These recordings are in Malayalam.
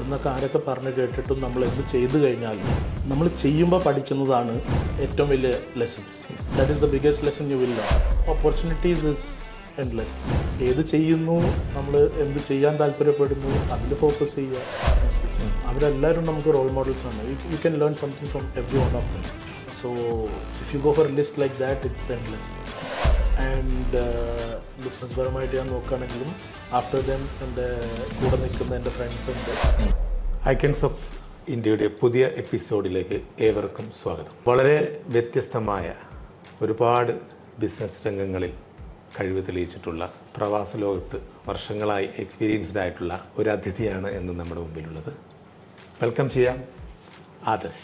എന്നൊക്കെ ആരൊക്കെ പറഞ്ഞ് കേട്ടിട്ടും നമ്മൾ എന്ത് ചെയ്തു കഴിഞ്ഞാൽ നമ്മൾ ചെയ്യുമ്പോൾ പഠിക്കുന്നതാണ് ഏറ്റവും വലിയ lessons that is the biggest lesson you will opportunities is endless ഏത് ചെയ്യുന്നു നമ്മൾ എന്ത് ചെയ്യാൻ താല്പര്യപ്പെടുന്നു അതിൽ ഫോക്കസ് ചെയ്യുക അവരെല്ലാവരും നമുക്ക് റോൾ മോഡൽസ് ആണ് you can learn something from every one of them so if you go for list like that it's endless and business പരമായിട്ട് ഞാൻ നോക്കുകയാണെങ്കിലും ആഫ്റ്റർ ദെൻ എൻ്റെ കൂടെ നിൽക്കുന്ന എൻ്റെ ഫ്രണ്ട്സ് ഉണ്ട് ഐക്കൺസ് ഓഫ് ഇന്ത്യയുടെ പുതിയ എപ്പിസോഡിലേക്ക് ഏവർക്കും സ്വാഗതം വളരെ വ്യത്യസ്തമായ ഒരുപാട് ബിസിനസ് രംഗങ്ങളിൽ കഴിവ് തെളിയിച്ചിട്ടുള്ള പ്രവാസ ലോകത്ത് വർഷങ്ങളായി എക്സ്പീരിയൻസ്ഡ് ആയിട്ടുള്ള ഒരു അതിഥിയാണ് എന്ന് നമ്മുടെ മുമ്പിലുള്ളത് വെൽക്കം ചെയ്യാം Adarsh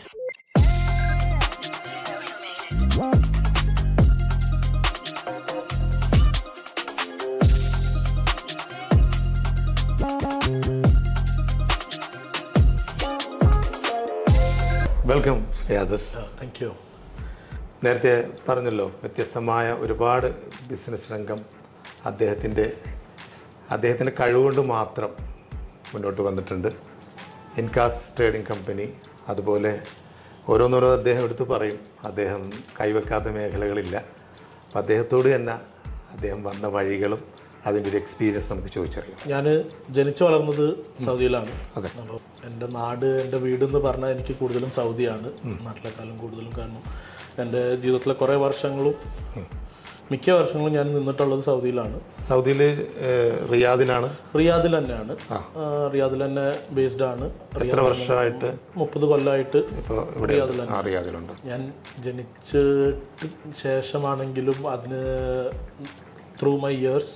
welcome Shri Adarsh thank you നേരത്തെ പറഞ്ഞല്ലോ വ്യത്യസ്തമായ ഒരുപാട് ബിസിനസ് രംഗം അദ്ദേഹത്തിൻ്റെ അദ്ദേഹത്തിൻ്റെ കഴിവുകൊണ്ട് മാത്രം മുന്നോട്ട് വന്നിട്ടുണ്ട് ഇൻകാസ് ട്രേഡിംഗ് കമ്പനി അതുപോലെ ഓരോന്നോരോ അദ്ദേഹം എടുത്ത് പറയും അദ്ദേഹം കൈവെക്കാത്ത മേഖലകളില്ല അപ്പം അദ്ദേഹത്തോട് തന്നെ അദ്ദേഹം വന്ന വഴികളും അതിൻ്റെ ഒരു എക്സ്പീരിയൻസ് നമുക്ക് ചോദിച്ചറിയാം ഞാൻ ജനിച്ചു വളർന്നത് സൗദിയിലാണ് അതെ. അപ്പോൾ എൻ്റെ നാട് എൻ്റെ വീട് എന്ന് പറഞ്ഞാൽ എനിക്ക് കൂടുതലും സൗദിയാണ് നാട്ടിലേക്കാളും കൂടുതലും കാരണം എൻ്റെ ജീവിതത്തിലെ കുറേ വർഷങ്ങളും മിക്ക വർഷങ്ങളും ഞാൻ നിന്നിട്ടുള്ളത് സൗദിയിലാണ് സൗദിയിൽ റിയാദിലാണ് റിയാദിൽ തന്നെയാണ് ആ, റിയാദിൽ തന്നെ ബേസ്ഡ് ആണ് എത്ര വർഷമായിട്ട് മുപ്പത് കൊല്ലമായിട്ട് ഇപ്പോൾ ഇവിടെ ആ, റിയാദിലുണ്ട് ഞാൻ ജനിച്ചിട്ട് ശേഷമാണെങ്കിലും അതിന് ത്രൂ മൈ ഇയേഴ്സ്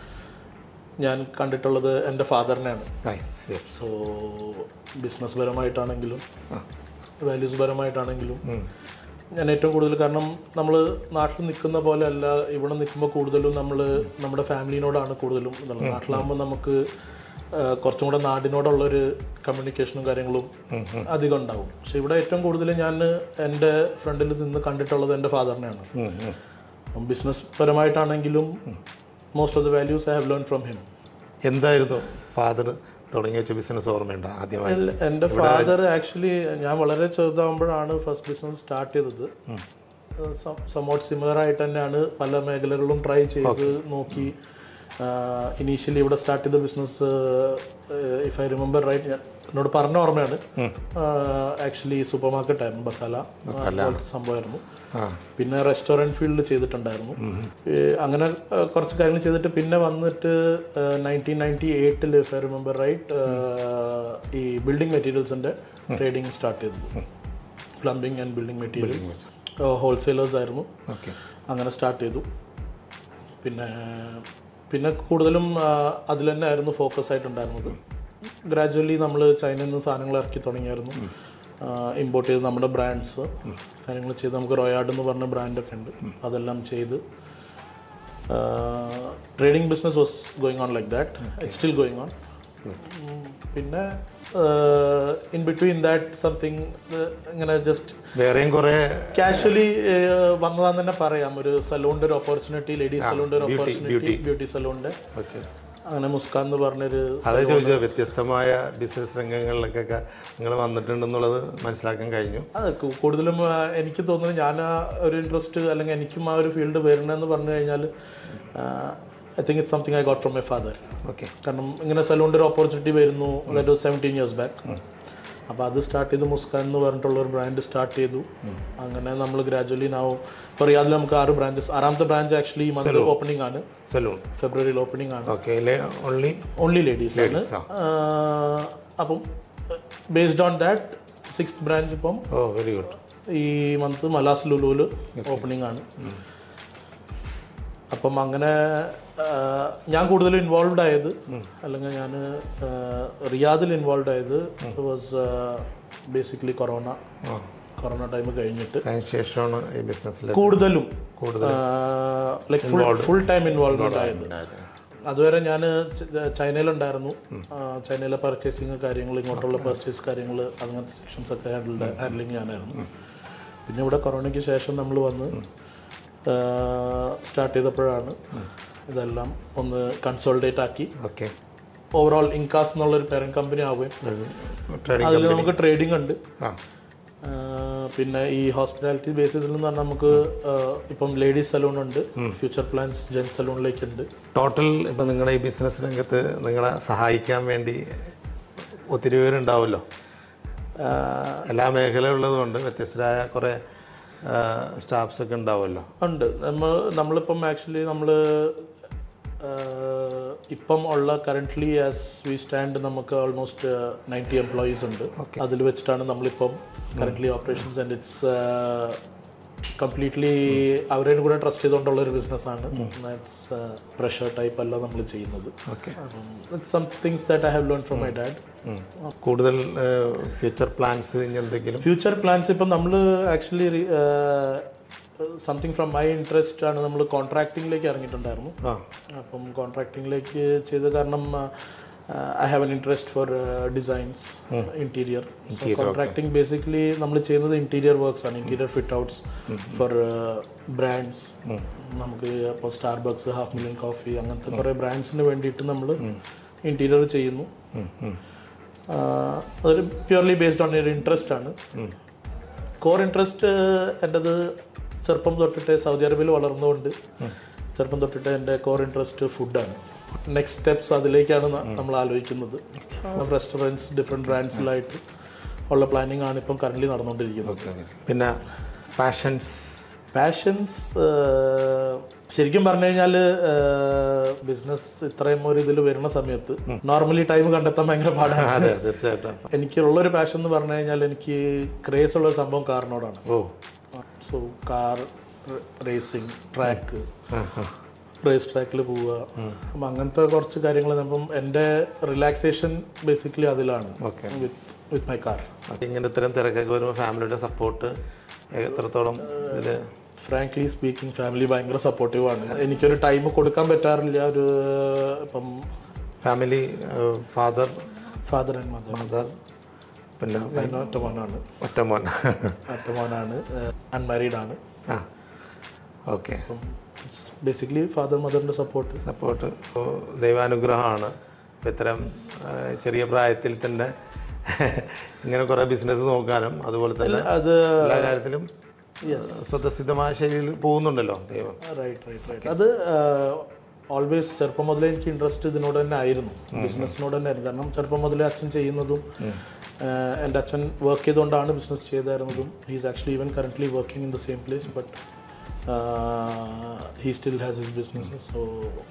ഞാൻ കണ്ടിട്ടുള്ളത് എൻ്റെ ഫാദറിനെയാണ് നൈസ് യെസ് സോ ബിസിനസ് പരമായിട്ടാണെങ്കിലും വാല്യൂസ് പരമായിട്ടാണെങ്കിലും ഞാൻ ഏറ്റവും കൂടുതൽ കാരണം നമ്മൾ നാട്ടിൽ നിൽക്കുന്ന പോലെ അല്ല ഇവിടെ നിൽക്കുമ്പോൾ കൂടുതലും നമ്മൾ നമ്മുടെ ഫാമിലിനോടാണ് കൂടുതലും ഇതുള്ളത് നാട്ടിലാകുമ്പോൾ നമുക്ക് ആ, കുറച്ചും കൂടെ നാടിനോടുള്ളൊരു കമ്മ്യൂണിക്കേഷനും കാര്യങ്ങളും അധികം ഉണ്ടാവും പക്ഷെ ഇവിടെ ഏറ്റവും കൂടുതൽ ഞാൻ എൻ്റെ ഫ്രണ്ടിൽ നിന്ന് കണ്ടിട്ടുള്ളത് എൻ്റെ ഫാദറിനെയാണ് അപ്പം ബിസിനസ് പരമായിട്ടാണെങ്കിലും most of the values I have learn from him എന്തായിരുന്നു ഫാദർ തുടങ്ങി വെച്ച ബിസിനസ് ഓർമ്മയുണ്ടോ ആദ്യമായി അല്ല, എൻ്റെ ഫാദർ ആക്ച്വലി ഞാൻ വളരെ ചെറുതാകുമ്പോഴാണ് ഫസ്റ്റ് ബിസിനസ് സ്റ്റാർട്ട് ചെയ്തത് സമോട്ട് സിമിലർ ആയിട്ട് തന്നെയാണ് പല മേഖലകളും ട്രൈ ചെയ്ത് നോക്കി ഇനീഷ്യലി ഇവിടെ സ്റ്റാർട്ട് ചെയ്ത business if I remember right ഞാൻ എന്നോട് പറഞ്ഞ ഓർമ്മയാണ് ആക്ച്വലി സൂപ്പർ മാർക്കറ്റ് ആയിരുന്നു ബക്കാല പോലത്തെ സംഭവമായിരുന്നു ആ പിന്നെ റെസ്റ്റോറൻറ്റ് ഫീൽഡിൽ ചെയ്തിട്ടുണ്ടായിരുന്നു ഏ, അങ്ങനെ ആ, കുറച്ച് കാര്യങ്ങൾ ചെയ്തിട്ട് പിന്നെ വന്നിട്ട് നയൻറ്റീൻ നയൻറ്റി എയ്റ്റിൽ ഇഫ് ഐ റിമെമ്പർ റൈറ്റ് ഈ ബിൽഡിംഗ് മെറ്റീരിയൽസിൻ്റെ ട്രേഡിങ് സ്റ്റാർട്ട് ചെയ്തത് plumbing and building materials wholesalers ആയിരുന്നു ഓക്കെ അങ്ങനെ സ്റ്റാർട്ട് ചെയ്തു പിന്നെ പിന്നെ കൂടുതലും അതിൽ തന്നെ ആയിരുന്നു ഫോക്കസ് ആയിട്ടുണ്ടായിരുന്നത് ഗ്രാജുവലി നമ്മൾ ചൈനയിൽ നിന്ന് സാധനങ്ങൾ ഇറക്കി തുടങ്ങിയായിരുന്നു ഇമ്പോർട്ട് ചെയ്ത് നമ്മുടെ ബ്രാൻഡ്സ് കാര്യങ്ങൾ ചെയ്ത് നമുക്ക് റോയാഡ് എന്ന് പറഞ്ഞ ബ്രാൻഡൊക്കെ ഉണ്ട് അതെല്ലാം ചെയ്ത് trading business was going on like that it still going on പിന്നെ ഇൻ ബിറ്റ്വീൻ ദാറ്റ് സംതിങ് ഇങ്ങനെ ജസ്റ്റ് വേറെയും കുറേ കാഷ്വലി വന്നതാന്ന് തന്നെ പറയാം ഒരു സലൂണിന്റെ ഒരു ഓപ്പർച്യൂണിറ്റി ലേഡീസ് സലൂണിന്റെ ഒരു ഓപ്പർച്യൂണിറ്റി ബ്യൂട്ടി സലൂണിന്റെ ഓക്കെ അങ്ങനെ മുസ്കാൻ എന്ന് പറഞ്ഞൊരു അതേ ചോദിച്ചത് വ്യത്യസ്തമായ ബിസിനസ് രംഗങ്ങളിലേക്കൊക്കെ നിങ്ങൾ വന്നിട്ടുണ്ടെന്നുള്ളത് മനസ്സിലാക്കാൻ കഴിഞ്ഞു അത് കൂ- കൂടുതലും ആ, എനിക്ക് തോന്നുന്നത് ഞാൻ ആ ഒരു ഇൻട്രസ്റ്റ് അല്ലെങ്കിൽ എനിക്കും ആ ഒരു ഫീൽഡ് വരണമെന്ന് പറഞ്ഞു കഴിഞ്ഞാൽ I think it something I got from my father okay കാരണം ഇങ്ങനെ സലൂണിന്റെ ഒരു ഓപ്പർച്യൂണിറ്റി വരുന്നു that was seventeen years back അപ്പോൾ അത് സ്റ്റാർട്ട് ചെയ്ത് മുസ്കാൻ എന്ന് പറഞ്ഞിട്ടുള്ള ഒരു ബ്രാൻഡ് സ്റ്റാർട്ട് ചെയ്തു അങ്ങനെ നമ്മൾ ഗ്രാജുവലി നാവും ഇപ്പോൾ റിയാദിൽ നമുക്ക് ആറ് ബ്രാഞ്ചസ് ആറാമത്തെ ബ്രാഞ്ച് ആക്ച്വലി ഈ മന്ത് ഓപ്പണിംഗ് ആണ് സലൂൺ ഫെബ്രുവരിയിൽ ഓപ്പണിംഗ് ആണ് ഓക്കെ ഓൺലി ഓൺലി ലേഡീസ് ആണ് Ladies, ആ. ആഹ് അപ്പം based on that six branch ഇപ്പം ഓ വെരി ഗുഡ് ഈ മന്ത് മലാസ് ലുലുവിൽ ഓപ്പണിംഗ് ആണ് അപ്പം അങ്ങനെ ആഹ് ഞാൻ കൂടുതൽ ഇൻവോൾവ് ആയത് അല്ലെങ്കിൽ ഞാൻ റിയാദിൽ ഇൻവോൾവ് ആയത് വാസ് ബേസിക്കലി കൊറോണ ആ കൊറോണ ടൈം കഴിഞ്ഞിട്ട് അതിന് ശേഷമാണ് ഈ ബിസിനസ്സിൽ കൂടുതലും like full full time involvement ആയത് അതുവരെ ഞാൻ ചൈനയിലുണ്ടായിരുന്നു ആ, ചൈനയിലെ പർച്ചേസിങ് കാര്യങ്ങൾ ഇങ്ങോട്ടുള്ള പർച്ചേസ് കാര്യങ്ങൾ അങ്ങനത്തെ സെക്ഷൻസ് ഒക്കെ ഹാൻഡിൽ ഹാൻഡ്ലിങ് ഞാനായിരുന്നു പിന്നെ ഇവിടെ കൊറോണയ്ക്ക് ശേഷം നമ്മൾ വന്ന് സ്റ്റാർട്ട് ചെയ്തപ്പോഴാണ് ഇതെല്ലാം ഒന്ന് കൺസോൾഡേറ്റ് ആക്കി ഓക്കെ ഓവറോൾ ഇൻകാസ് എന്നുള്ളൊരു പേരന്റ് കമ്പനി ആവുകയും ട്രേഡിംഗ് അതിൽ നമുക്ക് ട്രേഡിംഗ് ഉണ്ട് ആ ആ, പിന്നെ ഈ ഹോസ്പിറ്റാലിറ്റി ബേസിസിൽ എന്ന് പറഞ്ഞാൽ നമുക്ക് ആ, ഇപ്പം ലേഡീസ് സലൂൺ ഉണ്ട് ഫ്യൂച്ചർ പ്ലാൻസ് ജെൻ സലൂണിലേക്ക് ഉണ്ട് ടോട്ടൽ ഇപ്പം നിങ്ങളുടെ ഈ ബിസിനസ് രംഗത്ത് നിങ്ങളെ സഹായിക്കാൻ വേണ്ടി ഒത്തിരി പേരുണ്ടാവുമല്ലോ ആ, എല്ലാ മേഖലയുള്ളതുകൊണ്ട് വ്യത്യസ്തരായ കുറേ സ്റ്റാഫ്സ് ഒക്കെ ഉണ്ടാവുമല്ലോ ഉണ്ട് നമ്മൾ നമ്മളിപ്പം ആക്ച്വലി നമ്മൾ ഇപ്പം ഉള്ള കറൻ്റ്ലി ആസ് വി സ്റ്റാൻഡ് നമുക്ക് ഓൾമോസ്റ്റ് നയൻറ്റി എംപ്ലോയീസ് ഉണ്ട് അതിൽ വെച്ചിട്ടാണ് നമ്മളിപ്പം currently operations and it's completely അവരെയും കൂടെ ട്രസ്റ്റ് ചെയ്തുകൊണ്ടുള്ള ഒരു ബിസിനസ്സാണ് ഇറ്റ്സ് പ്രഷർ ടൈപ്പ് അല്ല നമ്മൾ ചെയ്യുന്നത് okay it's some things that I have learn from my dad കൂടുതൽ ഫ്യൂച്ചർ പ്ലാൻസ് ഇനി എന്തെങ്കിലും ഫ്യൂച്ചർ പ്ലാൻസ് ഇപ്പം നമ്മൾ actually something from my interest ആണ് നമ്മൾ കോൺട്രാക്ടിങ്ങിലേക്ക് ഇറങ്ങിയിട്ടുണ്ടായിരുന്നു ആ അപ്പം കോൺട്രാക്ടിങ്ങിലേക്ക് ചെയ്ത കാരണം I have an interest for designs interior contracting basically നമ്മൾ ചെയ്യുന്നത് ഇന്റീരിയർ വർക്ക്സ് ആണ് interior fit outs for brands നമുക്ക് ഇപ്പോൾ സ്റ്റാർബക്സ് ഹാഫ് മില്യൺ കോഫി അങ്ങനത്തെ കുറേ ബ്രാൻഡ്സിന് വേണ്ടിയിട്ട് നമ്മൾ ഇന്റീരിയർ ചെയ്യുന്നു ഉം, ഉം. ആഹ് അതൊരു പ്യുവർലി ബേസ്ഡ് ഓൺ ഒരു ഇൻട്രസ്റ്റ് ആണ് കോർ ഇൻട്രസ്റ്റ് എൻ്റെത് ചെറുപ്പം തൊട്ടിട്ട് സൗദി അറേബ്യയിൽ വളർന്നുകൊണ്ട് ചെറുപ്പം തൊട്ടിട്ട് എൻ്റെ കോർ ഇൻട്രസ്റ്റ് ഫുഡാണ് നെക്സ്റ്റ് സ്റ്റെപ്സ് അതിലേക്കാണ് ന- നമ്മൾ ആലോചിക്കുന്നത് റെസ്റ്റോറൻറ്റ്സ് ഡിഫറെൻറ്റ് ബ്രാൻഡ്സിലായിട്ട് ഉള്ള പ്ലാനിങ് ആണ് ഇപ്പം കറൻ്റ് നടന്നുകൊണ്ടിരിക്കുന്നത് പിന്നെ പാഷൻസ് പാഷൻസ് ശരിക്കും പറഞ്ഞു കഴിഞ്ഞാൽ ബിസിനസ് ഇത്രയും ഒരു ഇതിൽ വരുന്ന സമയത്ത് നോർമലി ടൈം കണ്ടെത്താൻ ഭയങ്കര പാടാണ് അതെ തീർച്ചയായിട്ടും എനിക്കുള്ളൊരു പാഷൻ എന്ന് പറഞ്ഞു കഴിഞ്ഞാൽ എനിക്ക് ക്രേസ് ഉള്ള ഒരു സംഭവം കാറിനോടാണ് oh so car racing track ആ, ആ. റേസ് ട്രാക്കിൽ പോവുക അപ്പം അങ്ങനത്തെ കുറച്ച് കാര്യങ്ങൾ അപ്പം എൻ്റെ റിലാക്സേഷൻ ബേസിക്കലി അതിലാണ് okay with with my car ഇങ്ങനെ ഇത്തരം തിരക്കൊക്കെ വരുമ്പോൾ ഫാമിലിയുടെ സപ്പോർട്ട് എത്രത്തോളം ഇതിൽ ഫ്രാങ്ക്ലി സ്പീക്കിംഗ് ഫാമിലി ഭയങ്കര സപ്പോർട്ടീവ് ആണ് എനിക്കൊരു ടൈം കൊടുക്കാൻ പറ്റാറില്ല ഒരു ഇപ്പം family father father and mother mother പിന്നെ ഞാൻ ഒറ്റ മോനാണ് ഒറ്റ മോൻ ഒറ്റ മോനാണ് അൺമാരീഡ് ആണ് ആ ഓക്കെ അപ്പം ബേസിക്കലി ഫാദർ മദറിൻ്റെ സപ്പോർട്ട് സപ്പോർട്ട് ദൈവാനുഗ്രഹമാണ് ഇപ്പം ഇത്തരം ആ, ചെറിയ പ്രായത്തിൽ തന്നെ ഇങ്ങനെ കുറേ ബിസിനസ് നോക്കാനും അതുപോലെ തന്നെ അത് എല്ലാ കാര്യത്തിലും സ്വതസിദ്ധമായ ശൈലിയിൽ പോകുന്നുണ്ടല്ലോ ദൈവം റൈറ്റ് റൈറ്റ് റൈറ്റ് അത് ഓൾവേസ് ചെറുപ്പം മുതലേ എനിക്ക് ഇൻട്രസ്റ്റ് ഇതിനോട് തന്നെ ആയിരുന്നു ബിസിനസ്സിനോട് തന്നെ ആയിരുന്നു കാരണം ചെറുപ്പം മുതലേ അച്ഛൻ ചെയ്യുന്നതും ആഹ് എൻ്റെ അച്ഛൻ വർക്ക് ചെയ്തുകൊണ്ടാണ് ബിസിനസ് ചെയ്തായിരുന്നതും he's actually even currently working in the same place but he still has his business so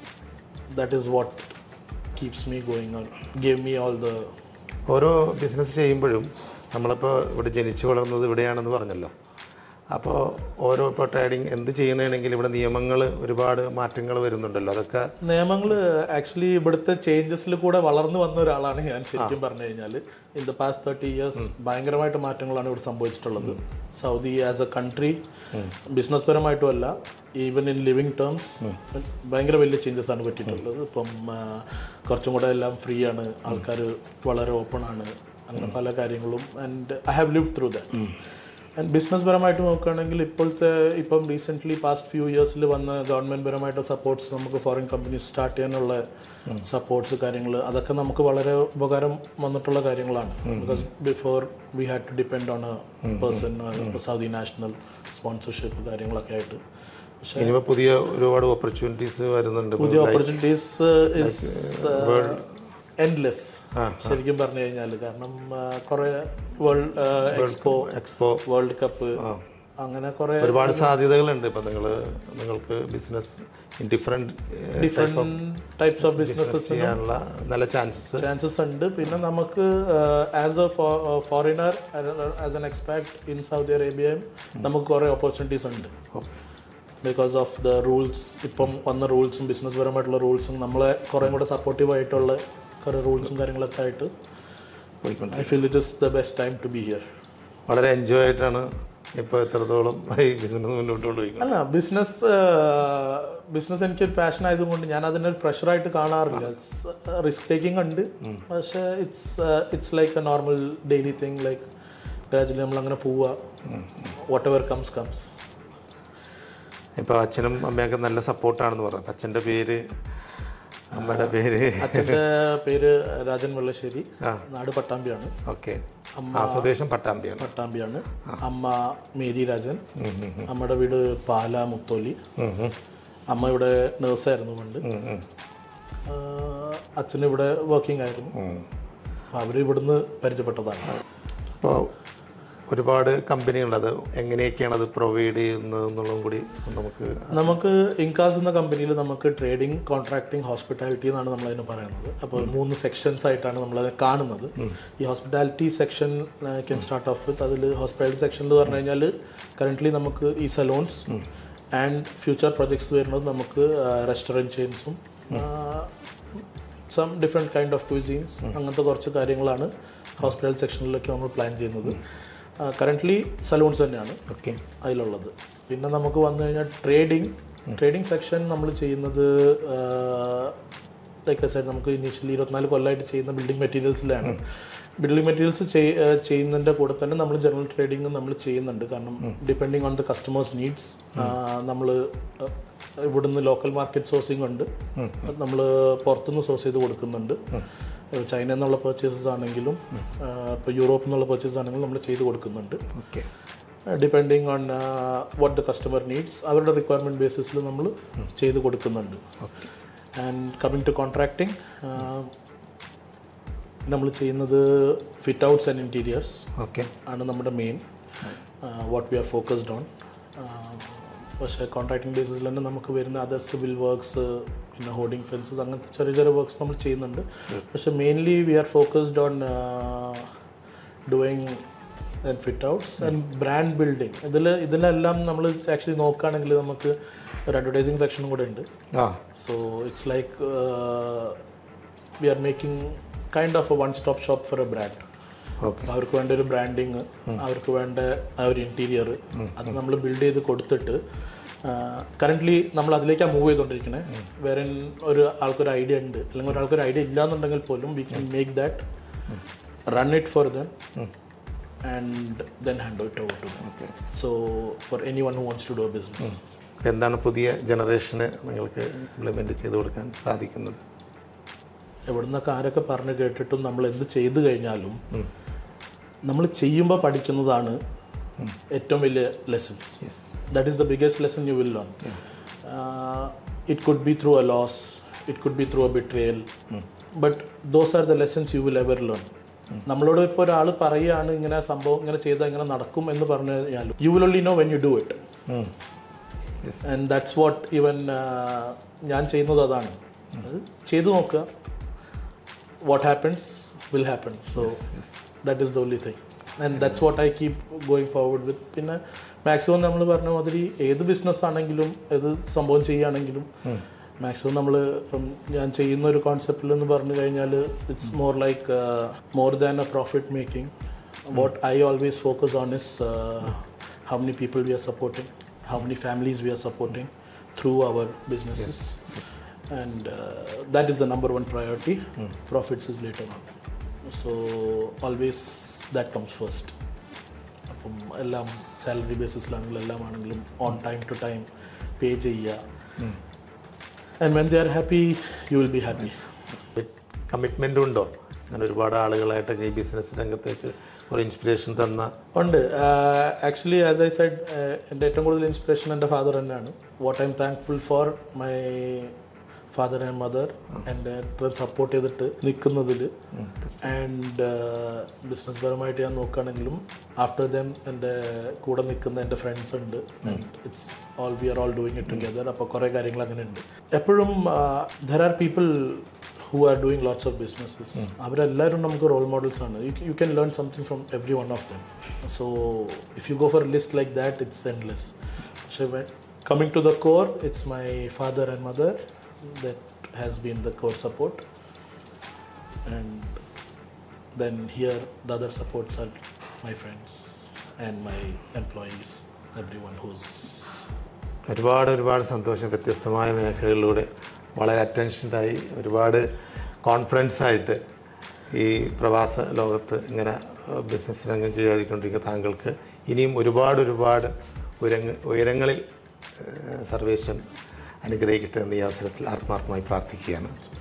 that is what keeps me going on gave me all the ഓരോ ബിസിനസ് ചെയ്യുമ്പോഴും നമ്മളിപ്പോൾ ഇവിടെ ജനിച്ചു വളർന്നത് ഇവിടെയാണെന്ന് പറഞ്ഞല്ലോ അപ്പോൾ ഓരോ ഇപ്പോൾ ട്രേഡിങ് എന്ത് ചെയ്യണമെങ്കിൽ ഇവിടെ നിയമങ്ങൾ ഒരുപാട് മാറ്റങ്ങൾ വരുന്നുണ്ടല്ലോ അതൊക്കെ നിയമങ്ങൾ ആക്ച്വലി ഇവിടുത്തെ ചേഞ്ചസിൽ കൂടെ വളർന്നു വന്ന ഒരാളാണ് ഞാൻ ശരിക്കും പറഞ്ഞു കഴിഞ്ഞാൽ in the past thirty years ഭയങ്കരമായിട്ട് മാറ്റങ്ങളാണ് ഇവിടെ സംഭവിച്ചിട്ടുള്ളത് Saudi as a country business പരമായിട്ടും അല്ല ഈവൻ ഇൻ ലിവിങ് ടേംസ് ഭയങ്കര വലിയ ചേഞ്ചസ് ആണ് പറ്റിയിട്ടുള്ളത് ഇപ്പം ആ, കുറച്ചും കൂടെ എല്ലാം ഫ്രീ ആണ് ആൾക്കാർ വളരെ ഓപ്പൺ ആണ് അങ്ങനെ പല കാര്യങ്ങളും and I have live through that and business പരമായിട്ട് നോക്കുകയാണെങ്കിൽ ഇപ്പോഴത്തെ ഇപ്പം റീസെൻ്റ്ലി പാസ്റ്റ് ഫ്യൂ ഇയേഴ്സിൽ വന്ന ഗവൺമെൻറ് പരമായിട്ട് സപ്പോർട്ട്സ് നമുക്ക് ഫോറിൻ കമ്പനീസ് സ്റ്റാർട്ട് ചെയ്യാനുള്ള സപ്പോർട്ട്സ് കാര്യങ്ങൾ അതൊക്കെ നമുക്ക് വളരെ ഉപകാരം വന്നിട്ടുള്ള കാര്യങ്ങളാണ് because before we had to depend on a person Saudi national sponsorship കാര്യങ്ങളൊക്കെ ആയിട്ട് പക്ഷേ ഇനിയിപ്പോൾ പുതിയ ഒരുപാട് ഓപ്പർച്യൂണിറ്റീസ് വരുന്നുണ്ട് പുതിയ ഓപ്പർച്യൂണിറ്റീസ് ഇസ് എൻഡ്ലെസ് ശരിക്കും പറഞ്ഞു കഴിഞ്ഞാൽ കാരണം കുറേ world expo expo world cup അങ്ങനെ കുറെ ഒരുപാട് സാധ്യതകളുണ്ട് ഇപ്പം നിങ്ങൾ നിങ്ങൾക്ക് business in different different types of businesses ചെയ്യാനുള്ള നല്ല ചാൻസസ് ചാൻസസ് ഉണ്ട് പിന്നെ നമുക്ക് as a foreigner as an expat in Saudi അറേബ്യയും നമുക്ക് കുറേ ഓപ്പർച്യൂണിറ്റീസ് ഉണ്ട് ബിക്കോസ് ഓഫ് ദ റൂൾസ് ഇപ്പം വന്ന റൂൾസും ബിസിനസ് പരമായിട്ടുള്ള റൂൾസും നമ്മളെ കുറേ കൂടെ സപ്പോർട്ടീവ് ആയിട്ടുള്ള കുറേ റൂൾസും കാര്യങ്ങളൊക്കെ ആയിട്ട് പോയിക്കൊണ്ട് I feel it is the best time to be here വളരെ എൻജോയ് ആയിട്ടാണ് ഇപ്പോൾ എത്രത്തോളം ഈ ബിസിനസ് മുന്നോട്ട് കൊണ്ടുപോയി അല്ല ബിസിനസ് ബിസിനസ് എനിക്കൊരു പാഷൻ ആയതുകൊണ്ട് ഞാൻ അതിനെ ഒരു പ്രഷറായിട്ട് കാണാറില്ല റിസ്ക് ടേക്കിംഗ് ഉണ്ട് പക്ഷേ it's it's like a normal daily thing like gradually നമ്മൾ അങ്ങനെ പോവുക വാട്ട് എവർ കംസ് കംസ് ഇപ്പോൾ അച്ഛനും അമ്മയൊക്കെ നല്ല സപ്പോർട്ടാണെന്ന് പറഞ്ഞു അപ്പം അച്ഛൻ്റെ പേര് അമ്മയുടെ പേര് അച്ഛൻ്റെ പേര് രാജൻ വെള്ളശ്ശേരി ആ. നാട് പട്ടാമ്പിയാണ് ഓക്കെ ആ സ്വദേശം പട്ടാമ്പിയാണ് പട്ടാമ്പിയാണ് അമ്മ മേരി രാജൻ അമ്മയുടെ വീട് പാല മുത്തോലി ഉം, ഉം, അമ്മ ഇവിടെ നേഴ്സായിരുന്നു പണ്ട് ഉം, ഉം, അച്ഛൻ ഇവിടെ വർക്കിംഗ് ആയിരുന്നു ഉം. അവർ ഇവിടുന്ന് പരിചയപ്പെട്ടതാണ് അപ്പോൾ ഒരുപാട് കമ്പനികളുണ്ട് അത് എങ്ങനെയൊക്കെയാണ് അത് പ്രൊവൈഡ് ചെയ്യുന്നത് എന്നുള്ളതും കൂടി നമുക്ക് നമുക്ക് ഇൻകാസ് എന്ന കമ്പനിയിൽ നമുക്ക് ട്രേഡിംഗ് കോൺട്രാക്ടിങ് ഹോസ്പിറ്റാലിറ്റി എന്നാണ് നമ്മൾ അതിന് പറയുന്നത് അപ്പോൾ മൂന്ന് സെക്ഷൻസ് ആയിട്ടാണ് നമ്മൾ അത് കാണുന്നത് ഈ hospitality section can start off with അതിൽ ഹോസ്പിറ്റാലിറ്റി സെക്ഷൻ എന്ന് പറഞ്ഞു കഴിഞ്ഞാൽ കറൻ്റ്ലി നമുക്ക് ഈ സലോൺസ് ആൻഡ് ഫ്യൂച്ചർ പ്രൊജക്ട്സ് വരുന്നത് നമുക്ക് റെസ്റ്റോറൻറ്റ് ചെയിൻസും some different kind of cuisines അങ്ങനത്തെ കുറച്ച് കാര്യങ്ങളാണ് ഹോസ്പിറ്റൽ സെക്ഷനിലൊക്കെ നമ്മൾ പ്ലാൻ ചെയ്യുന്നത് കറൻ്റ്ലി സലൂൺസ് തന്നെയാണ് ഓക്കെ അതിലുള്ളത് പിന്നെ നമുക്ക് വന്നു കഴിഞ്ഞാൽ ട്രേഡിംഗ് ട്രേഡിംഗ് സെക്ഷൻ നമ്മൾ ചെയ്യുന്നത് ലൈക്ക് സൈഡ് നമുക്ക് ഇനീഷ്യലി ഇരുപത്തിനാല് കൊല്ലമായിട്ട് ചെയ്യുന്ന ബിൽഡിംഗ് മെറ്റീരിയൽസിലാണ് ബിൽഡിംഗ് മെറ്റീരിയൽസ് ചെയ്യുന്നതിൻ്റെ കൂടെ തന്നെ നമ്മൾ ജനറൽ ട്രേഡിംഗ് നമ്മൾ ചെയ്യുന്നുണ്ട് കാരണം depending on the customers needs നമ്മൾ ഇവിടുന്ന് ലോക്കൽ മാർക്കറ്റ് സോഴ്സിംഗ് ഉണ്ട് നമ്മൾ പുറത്തുനിന്ന് സോഴ്സ് ചെയ്ത് കൊടുക്കുന്നുണ്ട് ചൈന എന്നുള്ള പർച്ചേസസ് ആണെങ്കിലും ഇപ്പോൾ യൂറോപ്പിൽ നിന്നുള്ള പർച്ചേസ് ആണെങ്കിലും നമ്മൾ ചെയ്ത് കൊടുക്കുന്നുണ്ട് okay depending on what the customer needs അവരുടെ റിക്വയർമെൻറ്റ് ബേസിസിൽ നമ്മൾ ചെയ്ത് കൊടുക്കുന്നുണ്ട് ആൻഡ് കമ്മിങ് ടു കോൺട്രാക്ടിങ് നമ്മൾ ചെയ്യുന്നത് fit outs and interiors okay ആണ് നമ്മുടെ main what we are focused on പക്ഷേ കോൺട്രാക്ടിങ് ബേസിസിൽ തന്നെ നമുക്ക് വരുന്ന അതർ സിവിൽ വർക്ക്സ് പിന്നെ ഹോർഡിംഗ് ഫെൻസസ് അങ്ങനത്തെ ചെറിയ ചെറിയ വർക്ക്സ് നമ്മൾ ചെയ്യുന്നുണ്ട് പക്ഷേ mainly we are focused on doing and fit outs and brand building ഇതിൽ ഇതിലെല്ലാം നമ്മൾ ആക്ച്വലി നോക്കുകയാണെങ്കിൽ നമുക്ക് ഒരു അഡ്വർടൈസിങ് സെക്ഷനും കൂടെ ഉണ്ട് ആ So it's like uh, we are making kind of a one-stop shop for a brand. Okay അവർക്ക് വേണ്ട ഒരു ബ്രാൻഡിങ് അവർക്ക് വേണ്ട ആ ഒരു ഇൻറ്റീരിയർ അത് നമ്മൾ ബിൽഡ് ചെയ്ത് കൊടുത്തിട്ട് കറൻ്റ്ലി നമ്മൾ അതിലേക്കാണ് മൂവ് ചെയ്തുകൊണ്ടിരിക്കണേ വേറെ ഒരു ആൾക്കൊരു ഐഡിയ ഉണ്ട് അല്ലെങ്കിൽ ഒരാൾക്കൊരു ഐഡിയ ഇല്ലാന്നുണ്ടെങ്കിൽ പോലും we can make that run it for them and then hand it over to okay so for any one who wants to do business എന്താണ് പുതിയ ജനറേഷന് നിങ്ങൾക്ക് ഇംപ്ലിമെൻ്റ് ചെയ്ത് കൊടുക്കാൻ സാധിക്കുന്നത് എവിടുന്നൊക്കെ ആരൊക്കെ പറഞ്ഞു കേട്ടിട്ടും നമ്മൾ എന്ത് ചെയ്തു കഴിഞ്ഞാലും നമ്മൾ ചെയ്യുമ്പോൾ പഠിക്കുന്നതാണ് ഏറ്റവും വലിയ lessons yes that is the biggest lesson you will learn it could be through a loss it could be through a betrayal but those are the lessons you will ever learn നമ്മളോട് ഇപ്പോൾ ഒരാൾ പറയുകയാണ് ഇങ്ങനെ സംഭവം ഇങ്ങനെ ചെയ്താൽ ഇങ്ങനെ നടക്കും എന്ന് പറഞ്ഞു കഴിഞ്ഞാലും you will only know when you do it yes and that's what even ഞാൻ ചെയ്യുന്നത് അതാണ് അത് ചെയ്തു നോക്കുക what happens will happen so yes that is the only thing and that's what I keep going forward with പിന്നെ മാക്സിമം നമ്മൾ പറഞ്ഞ മാതിരി ഏത് ബിസിനസ് ആണെങ്കിലും ഏത് സംഭവം ചെയ്യുകയാണെങ്കിലും മാക്സിമം നമ്മൾ ഞാൻ ചെയ്യുന്ന ഒരു കോൺസെപ്റ്റിൽ എന്ന് പറഞ്ഞു കഴിഞ്ഞാൽ it's more like more than a profit making what I always focus on is how many people we are supporting how many families we are supporting through our businesses and uh, that is the number one priority profits is later on so always that comes first അപ്പം എല്ലാം സാലറി ബേസിസിലാണെങ്കിലും എല്ലാം ആണെങ്കിലും on time to time pay ചെയ്യുക and when they are happy you will be happy commitment ഉണ്ടോ അങ്ങനെ ഒരുപാട് ആളുകളായിട്ട് ഈ ബിസിനസ് രംഗത്തേക്ക് ഒരു ഇൻസ്പിറേഷൻ തന്ന ഉണ്ട് ആക്ച്വലി ആസ് ഐ സൈഡ് എൻ്റെ ഏറ്റവും കൂടുതൽ ഇൻസ്പിറേഷൻ എൻ്റെ ഫാദർ തന്നെയാണ് what I am thankful for my father and mother എൻ്റെ ഇത്രയും സപ്പോർട്ട് ചെയ്തിട്ട് നിൽക്കുന്നതിൽ ആൻഡ് ബിസിനസ് പരമായിട്ട് ഞാൻ നോക്കുകയാണെങ്കിലും ആഫ്റ്റർ ദം എൻ്റെ കൂടെ നിൽക്കുന്ന എൻ്റെ ഫ്രണ്ട്സ് ഉണ്ട് and it's all we are all doing it together അപ്പോൾ കുറേ കാര്യങ്ങൾ അങ്ങനെ ഉണ്ട് എപ്പോഴും there are people who are doing lots of businesses അവരെല്ലാവരും നമുക്ക് റോൾ മോഡൽസ് ആണ് you can learn something from every one of them so if you go for list like that it's endless പക്ഷേ coming to the core it's my father and mother that has been the core support and then here the other supports are my friends and my employees everyone who's ഒരുപാട് ഒരുപാട് സന്തോഷം വ്യത്യസ്തമായ മേഖലകളിലൂടെ വളരെ അറ്റൻഷൻഡായി ഒരുപാട് കോൺഫിഡൻസ് ആയിട്ട് ഈ പ്രവാസ ലോകത്ത് ഇങ്ങനെ ബിസിനസ് രംഗം കീഴടക്കിക്കൊണ്ടിരിക്കുന്ന താങ്കൾക്ക് ഇനിയും ഒരുപാട് ഒരുപാട് ഉയരങ്ങ ഉയരങ്ങളിൽ ഏഹ്, സർവേശ്വൻ അനുഗ്രഹിക്കട്ടെ എന്ന് ഈ അവസരത്തിൽ ആത്മാർത്ഥമായി പ്രാർത്ഥിക്കുകയാണ്